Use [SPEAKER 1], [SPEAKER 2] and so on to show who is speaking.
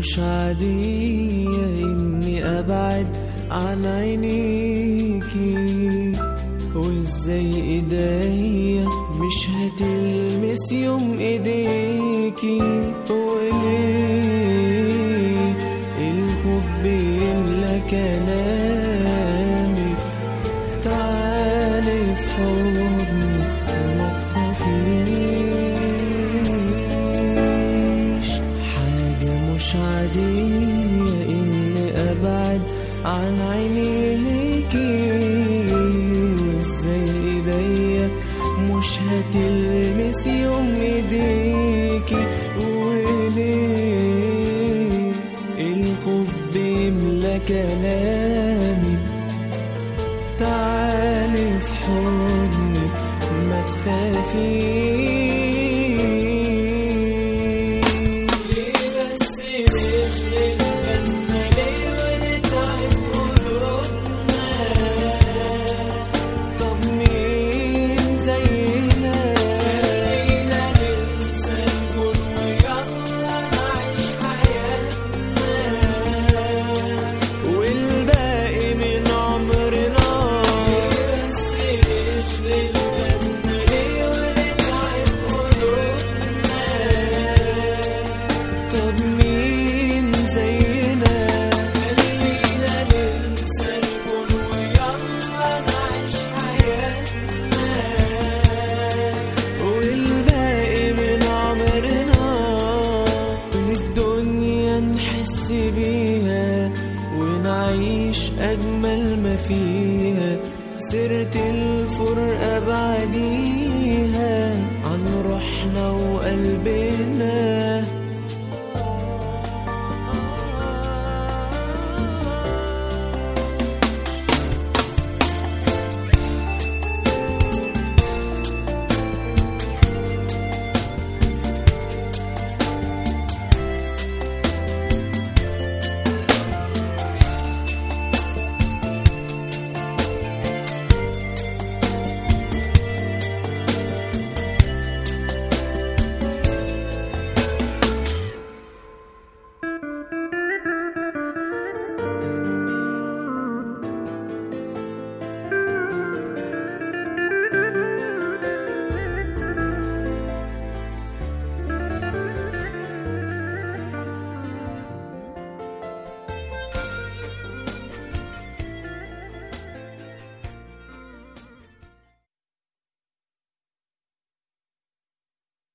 [SPEAKER 1] مش عادية إني أبعد عن عينيكي وإزاي إيديا مش هتلمس يوم إيديكي وليه الخوف بيملى كلامي تعالي في حضني ما تخافيش حاجة مش عادية إني أبعد عن عينيكي وإزاي إيديا مش هتلمس يوم إيديكي وليه الخوف بيملى كلامي تعالي في حضني ما تخافيش ليه بس نشغل بالنا ليه ونتعب قلوبنا طب مين زينا خلينا ننسى الكون ويلا نعيش حياتنا والباقي من عمرنا بس نشغل بالنا ليه ونتعب قلوبنا طب مين زينا خلينا ننسى الكون ويلا نعيش حياتنا والباقي من عمرنا الدنيا نحس بيها ونعيش أجمل ما فيها سيرة الفرقة بعديها عن روحنا وقلبنا